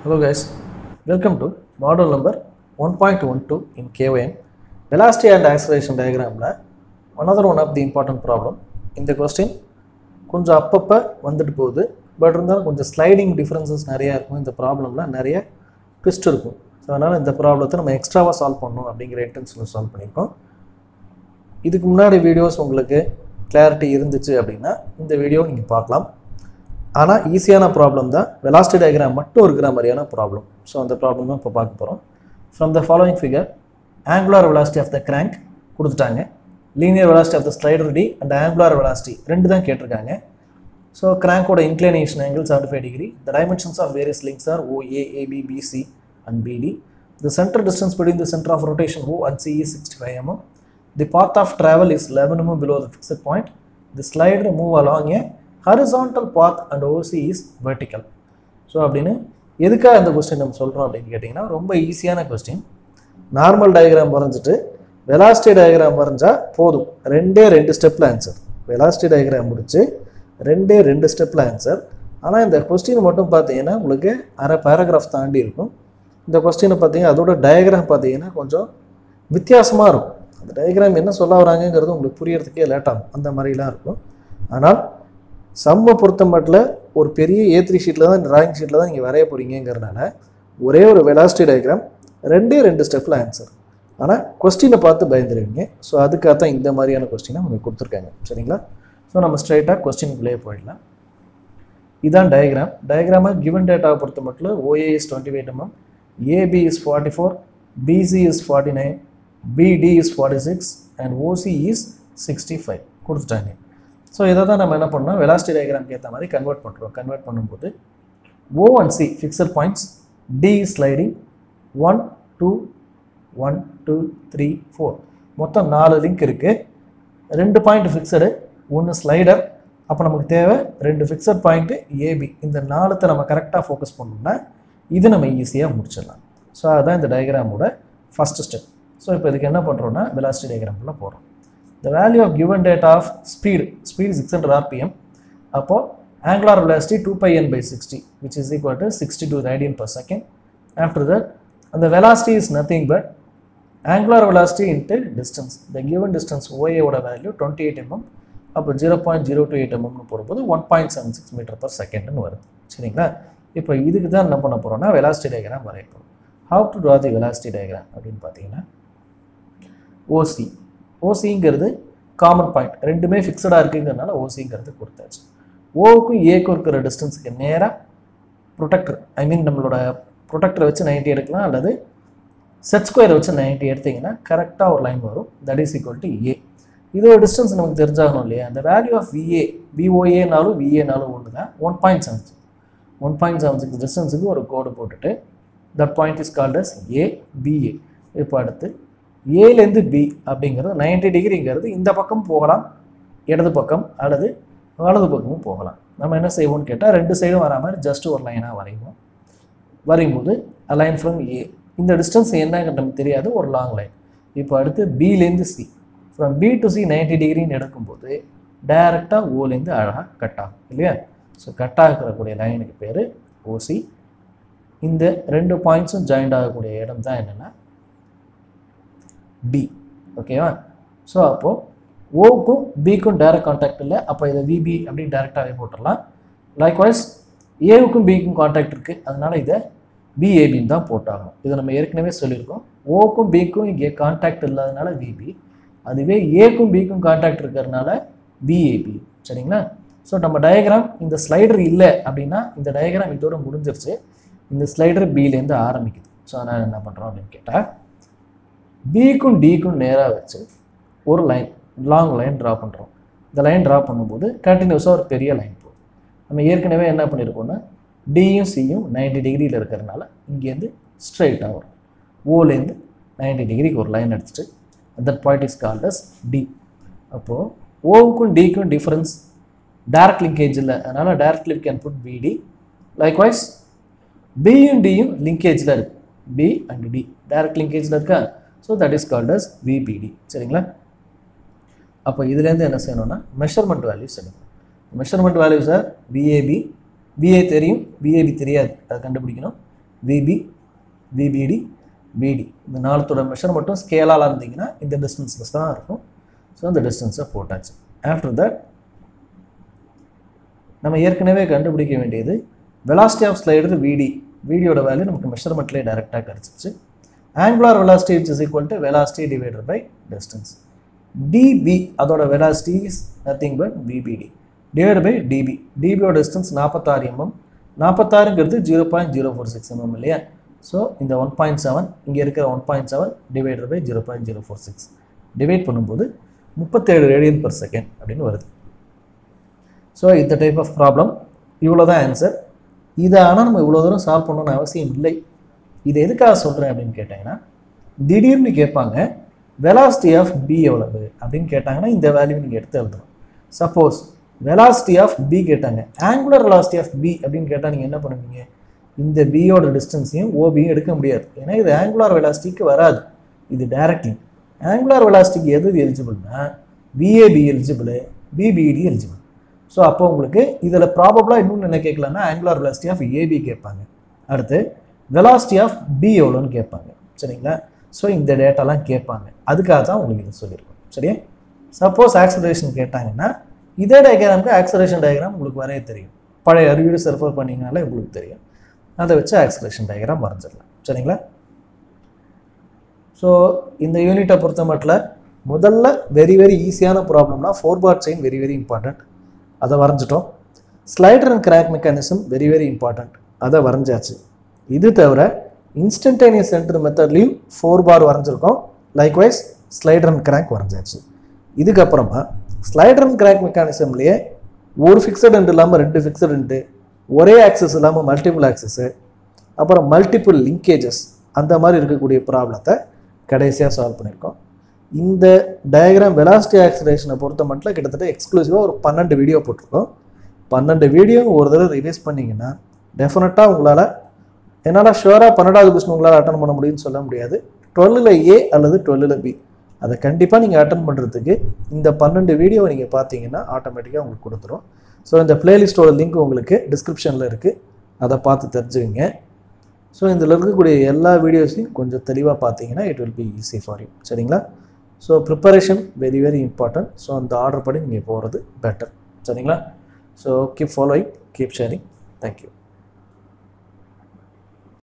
Hello guys, welcome to model number 1.12 in KOM. Velocity and acceleration diagramல another one of the important problem. இந்த question கொஞ்சம் அப்பப்போ வந்துட்டு போகுது பட் இருந்தாலும் கொஞ்சம் ஸ்லைடிங் டிஃப்ரென்சஸ் நிறையா இருக்கும் இந்த ப்ராப்ளமில் நிறைய ட்விஸ்ட் இருக்கும் ஸோ அதனால் இந்த ப்ராப்ளத்தை நம்ம எக்ஸ்ட்ராவாக சால்வ் பண்ணணும் அப்படிங்கிற இன்டென்ஷனில் சால்வ் பண்ணியிருக்கோம் இதுக்கு முன்னாடி வீடியோஸ் உங்களுக்கு கிளாரிட்டி இருந்துச்சு அப்படின்னா இந்த வீடியோ நீங்கள் பார்க்கலாம் ஆனால் ஈஸியான ப்ராப்ளம் தான் வெலாசிட்டி டயக்ராம் மட்டும் இருக்கிற மாதிரியான ப்ராப்ளம் ஸோ அந்த ப்ராப்ளம் தான் இப்போ பார்க்க போகிறோம் from the following figure angular velocity of the crank கொடுத்துட்டாங்க linear velocity of the slider D and angular velocity ரெண்டு தான் கேட்டிருக்காங்க ஸோ கிராங்கோட inclination angle seventy five degree the dimensions of various links are O A AB BC and BD the centre distance between the centre of rotation O and C is sixty five mm the path of travel is 11 mm below the fixed point. The slider move along a horizontal path and OC is vertical. So அப்படின்னு எதுக்காக இந்த question நம்ம சொல்கிறோம் அப்படின்னு கேட்டிங்கன்னா ரொம்ப ஈஸியான question normal diagram வரைஞ்சிட்டு வெலாசிட்டி டயக்ராம் வரைஞ்சா போதும் ரெண்டே ரெண்டு ஸ்டெப்பில் ஆன்சர் வெலாசிட்டி டயக்ராம் முடிச்சு ரெண்டே ரெண்டு ஸ்டெப்பில் ஆன்சர் ஆனால் இந்த கொஸ்டின் மட்டும் பார்த்தீங்கன்னா உங்களுக்கு அரை பேராகிராஃப் தாண்டி இருக்கும் இந்த கொஸ்டினை பார்த்தீங்கன்னா அதோட டயக்ராம் பார்த்தீங்கன்னா கொஞ்சம் வித்தியாசமாக இருக்கும் அந்த டயக்ராம் என்ன சொல்ல வராங்கங்கிறது உங்களுக்கு புரியறதுக்கே லேட் ஆகும் அந்த மாதிரிலாம் இருக்கும் ஆனால் சம்மை பொறுத்த மட்டும் ஒரு பெரிய ஏ த்ரீ ஷீட்டில் தான் டிராயிங் ஷீட்டில் தான் நீங்கள் வரைய போகிறீங்கிறனால ஒரே ஒரு வெலாசிட்டி டயக்ராம் ரெண்டே ரெண்டு ஸ்டெப்பில் ஆன்சர் ஆனால் கொஸ்டினை பார்த்து பயந்துருவீங்க ஸோ அதுக்காக தான் இந்த மாதிரியான கொஸ்டினை உங்களுக்கு கொடுத்துருக்காங்க சரிங்களா ஸோ நம்ம ஸ்ட்ரைட்டாக கொஸ்டினுக்குள்ளேயே போயிடலாம் இதான் டயக்ராம் டயக்ராமாக கிவன் டேட்டாவை பொறுத்த மட்டும் OA is twenty eight mm AB is forty four BC is forty nine BD is forty six and OC is sixty five கொடுத்துட்டாங்க ஸோ இதை தான் நம்ம என்ன பண்ணோம் வெலாசிட்டி டயக்ராம்க்கு ஏற்ற மாதிரி கன்வெர்ட் பண்ணுறோம் கன்வெர்ட் பண்ணும்போது O and C fixed points D sliding one two one two three four மொத்தம் நாலு லிங்க் இருக்குது ரெண்டு பாயிண்ட் ஃபிக்ஸடு ஒன்று ஸ்லைடர் அப்போ நமக்கு தேவை ரெண்டு ஃபிக்ஸட் பாயிண்ட்டு ஏபி இந்த நாலுத்தை நம்ம கரெக்டாக ஃபோக்கஸ் பண்ணோம்னா இது நம்ம ஈஸியாக முடிச்சிடலாம் ஸோ அதுதான் இந்த டயக்ராமோட ஃபஸ்ட்டு ஸ்டெப் ஸோ இப்போ இதுக்கு என்ன பண்ணுறோன்னா வெலாசிட்டி டயக்ராம்குள்ளே போகிறோம் the value of given data of speed speed six hundred RPM அப்போது angular velocity two pi N by sixty which is equal to sixty two radian per second after that அந்த velocity is nothing but angular velocity into distance the given distance ஓஏவோட value twenty eight mm அப்போ zero point zero two eight எம்எம்னு போடும்போது one point seven six metre per செகண்ட்னு வருது சரிங்களா இப்போ இதுக்கு தான் என்ன பண்ண போகிறோம்னா வெலாசிட்டி டயக்ராம் வரைய போகிறோம் how to draw the velocity diagram அப்படின்னு பார்த்தீங்கன்னா ஓசி ஓசிங்கிறது காமன் பாயிண்ட் ரெண்டுமே ஃபிக்ஸடாக இருக்குங்கிறதுனால ஓசிங்கிறது கொடுத்தாச்சு ஓவுக்கும் ஏக்கும் இருக்கிற டிஸ்டன்ஸுக்கு நேராக ப்ரொடெக்டர் ஐ மீன் நம்மளோட ப்ரொடெக்டரை வச்சு நைன்ட்டி எடுக்கலாம் அல்லது செட் ஸ்கொயரை வச்சு நைன்ட்டி எடுத்தீங்கன்னா கரெக்டாக ஒரு லைன் வரும் that is equal to A இதோட டிஸ்டன்ஸ் நமக்கு தெரிஞ்சாகணும் இல்லையா அந்த வேல்யூ ஆஃப் விஏ விஓஏனாலும் விஏனாலும் ஒன்று தான் one point seven six one point seven six டிஸ்டன்ஸுக்கு ஒரு கோடு போட்டுட்டு that point is called as A BA இப்போ அடுத்து ஏலேருந்து பி அப்படிங்கிறது நைன்டி டிகிரிங்கிறது இந்த பக்கம் போகலாம் இடது பக்கம் அல்லது வலது பக்கமும் போகலாம் நம்ம என்ன செய்வோம்னு கேட்டால் ரெண்டு சைடும் வரா மாதிரி ஜஸ்ட் ஒரு லைனாக வரைவோம் வரையும்போது லைன் ஃப்ரம் ஏ இந்த டிஸ்டன்ஸ் என்னங்கிறது நமக்கு தெரியாது ஒரு லாங் லைன் இப்போ அடுத்து பிலேருந்து C from B to C ninety டிகிரின்னு எடுக்கும்போது டைரெக்டாக ஓலேருந்து அழகாக கட் ஆகும் இல்லையா ஸோ கட் ஆகக்கூடிய லைனுக்கு பேர் ஓசி இந்த ரெண்டு பாயிண்ட்ஸும் ஜாயிண்ட் ஆகக்கூடிய இடம் தான் என்னென்னா பி ஓகேவா ஸோ அப்போது ஓவுக்கும் பிக்கும் டைரக்ட் கான்டாக்ட் இல்லை அப்போ இதை விபி அப்படின்னு டைரெக்டாகவே போட்டுடலாம் லைக்வைஸ் ஏவுக்கும் பிக்கும் கான்டாக்ட் இருக்குது அதனால் இதை பிஏபின்னு தான் போட்டாகணும் இதை நம்ம ஏற்கனவே சொல்லியிருக்கோம் ஓக்கும் பிக்கும் இங்கே கான்டாக்ட் இல்லாதனால விபி அதுவே ஏக்கும் பிக்கும் கான்டாக்ட் இருக்கிறதுனால பிஏபி சரிங்களா ஸோ நம்ம டயக்ராம் இந்த ஸ்லைடர் இல்லை அப்படின்னா இந்த டயக்ராம் இதோட முடிஞ்சிருச்சு இந்த ஸ்லைடர் பிலேருந்து ஆரம்பிக்குது ஸோ அதனால் என்ன பண்ணுறோம் அப்படின்னு கேட்டால் பிக்கும் டிக்கும் நேராக வச்சு ஒரு லைன் லாங் லைன் ட்ரா பண்ணுறோம் இந்த லைன் ட்ரா பண்ணும்போது கண்டினியூஸாக ஒரு பெரிய லைன் போகும் நம்ம ஏற்கனவே என்ன பண்ணியிருக்கோம்னா டியும் சியும் நைன்டி டிகிரியில் இருக்கிறதுனால இங்கேருந்து ஸ்ட்ரைட்டாக வரும் ஓலேருந்து நைன்டி டிகிரிக்கு ஒரு லைன் எடுத்துட்டு that point is called as D அப்போது ஓவுக்கும் டிக்கும் டிஃப்ரென்ஸ் டேரக்ட் லிங்கேஜ் இல்லை அதனால் directly can put BD likewise பியும் டியும் லிங்கேஜில் இருக்கு பி அண்ட் டி டேரக்ட் லிங்கேஜில் இருக்கா so that is called as VBD சரிங்களா அப்போ இதுலேருந்து என்ன செய்யணும்னா மெஷர்மெண்ட் வேல்யூஸ் எடுக்கணும் measurement value sir BAB BA தெரியும் பிஏபி தெரியாது அதை கண்டுபிடிக்கணும் விபி விபிடி பிடி இந்த நாலுத்தோட மெஷர்மெண்ட்டும் ஸ்கேலால் இருந்தீங்கன்னா இந்த டிஸ்டன்ஸில் தான் இருக்கும் ஸோ அந்த டிஸ்டன்ஸை போட்டாச்சு ஆஃப்டர் தட் நம்ம ஏற்கனவே கண்டுபிடிக்க வேண்டியது வெலாசிட்டி ஆஃப் ஸ்லைடர் விடி விடியோட வேல்யூ நமக்கு மெஷர்மெண்ட்லேயே டைரெக்டாக கிடச்சிச்சு angular velocity is is equal to velocity divided by distance DB அதோட velocity is nothing but BBD divide by DB டிபியோட டிஸ்டன்ஸ் நாற்பத்தாறு எம்எம் நாற்பத்தாறுங்கிறது zero point zero four six mm இல்லையா ஸோ இந்த ஒன் பாயிண்ட் செவன் இங்கே இருக்கிற one point seven divided by zero point zero four six divide பண்ணும்போது முப்பத்தேழு radian per second அப்படின்னு வருது ஸோ இந்த டைப் ஆஃப் ப்ராப்ளம் இவ்வளோ தான் ஆன்சர் இதை ஆனால் நம்ம இவ்வளோ தூரம் சால்வ் பண்ணணும்னு அவசியம் இல்லை இது எதுக்காக சொல்கிறேன் அப்படின்னு கேட்டிங்கன்னா திடீர்னு கேட்பாங்க வெலாசிட்டி ஆஃப் பி எவ்வளவு அப்படின்னு கேட்டாங்கன்னா இந்த வேல்யூ நீங்கள் எடுத்து எழுதணும் சப்போஸ் வெலாசிட்டி ஆஃப் பி கேட்டாங்க ஆங்குலர் வெலாசிட்டி ஆஃப் பி அப்படின்னு கேட்டால் நீங்கள் என்ன பண்ணுவீங்க இந்த பியோட டிஸ்டன்ஸையும் ஓபியும் எடுக்க முடியாது ஏன்னா இது ஆங்குலார் வெலாசிட்டிக்கு வராது இது டைரக்ட்லி ஆங்குலார் வெலாசிட்டிக்கு எது எலிஜிபிள்னா PAB eligible PBT eligible so அப்போ உங்களுக்கு இதில் ப்ராபபிளாக இன்னொன்று என்ன கேட்கலன்னா ஆங்குலார் வெலாசிட்டி ஆஃப் ஏபி கேட்பாங்க அடுத்து வெலாசிட்டி ஆஃப் பி எவ்வளோன்னு கேட்பாங்க சரிங்களா ஸோ இந்த டேட்டாலாம் கேட்பாங்க அதுக்காக தான் உங்களுக்கு இது சொல்லியிருக்கோம் சரியா சப்போஸ் ஆக்சலரேஷன் கேட்டாங்கன்னா இதே டயக்ராமுக்கு ஆக்சலரேஷன் டயக்ராம் உங்களுக்கு வரைய தெரியும் பழைய அறிவியல் ரெஃபர் பண்ணிங்கனாலே உங்களுக்கு தெரியும் அதை வச்சு ஆக்சலரேஷன் டயக்ராம் வரைஞ்சிடலாம் சரிங்களா ஸோ இந்த யூனிட்டை பொறுத்த மட்டும் முதல்ல வெரி வெரி ஈஸியான ப்ராப்ளம்னா four bar chain very very important அதை வரைஞ்சிட்டோம் slider and crank mechanism very very important அதை வரைஞ்சாச்சு இது தவிர இன்ஸ்டன்டேனியஸ் சென்டர் மெத்தட்லேயும் ஃபோர் பார் வரைஞ்சிருக்கோம் லைக்வைஸ் ஸ்லைடர் அண்ட் கிராக் வரைஞ்சாச்சு இதுக்கப்புறமா ஸ்லைடர் அண்ட் கிராக் மெக்கானிசம்லேயே ஒரு ஃபிக்ஸட் எண்ட் இல்லாமல் ரெண்டு ஃபிக்ஸட் எண்டு ஒரே ஆக்சஸ் இல்லாமல் மல்டிபிள் ஆக்சஸ்ஸு அப்புறம் மல்டிபிள் லிங்கேஜஸ் அந்த மாதிரி இருக்கக்கூடிய ப்ராப்ளத்தை கடைசியாக சால்வ் பண்ணியிருக்கோம் இந்த டயக்ராம் வெலாசிட்டி ஆக்சலேஷனை பொறுத்த மட்டும் கிட்டத்தட்ட எக்ஸ்க்ளூசிவாக ஒரு பன்னெண்டு வீடியோ போட்டிருக்கோம் பன்னெண்டு வீடியோ ஒரு தடவை ரிவைஸ் பண்ணிங்கன்னா டெஃபினட்டாக உங்களால் என்னால் ஷுவராக பன்னெண்டாவது கொஸ்டின் உங்களால் அட்டன் பண்ண முடியும்னு சொல்ல முடியாது டுவெல்லில் ஏ அல்லது டுவெல்லில் பி அதை கண்டிப்பாக நீங்கள் அட்டன் பண்ணுறதுக்கு இந்த பன்னெண்டு வீடியோவை நீங்கள் பார்த்தீங்கன்னா ஆட்டோமேட்டிக்காக உங்களுக்கு கொடுத்துரும் ஸோ இந்த பிளேலிஸ்ட்டோட லிங்க் உங்களுக்கு டிஸ்கிரிப்ஷனில் இருக்குது அதை பார்த்து தெரிஞ்சுக்கங்க ஸோ இதில் இருக்கக்கூடிய எல்லா வீடியோஸையும் கொஞ்சம் தெளிவாக பார்த்தீங்கன்னா it will be easy for you சரிங்களா so preparation very very important so அந்த ஆர்டர் படி நீங்கள் போகிறது பெட்டர் சரிங்களா so keep following keep sharing thank you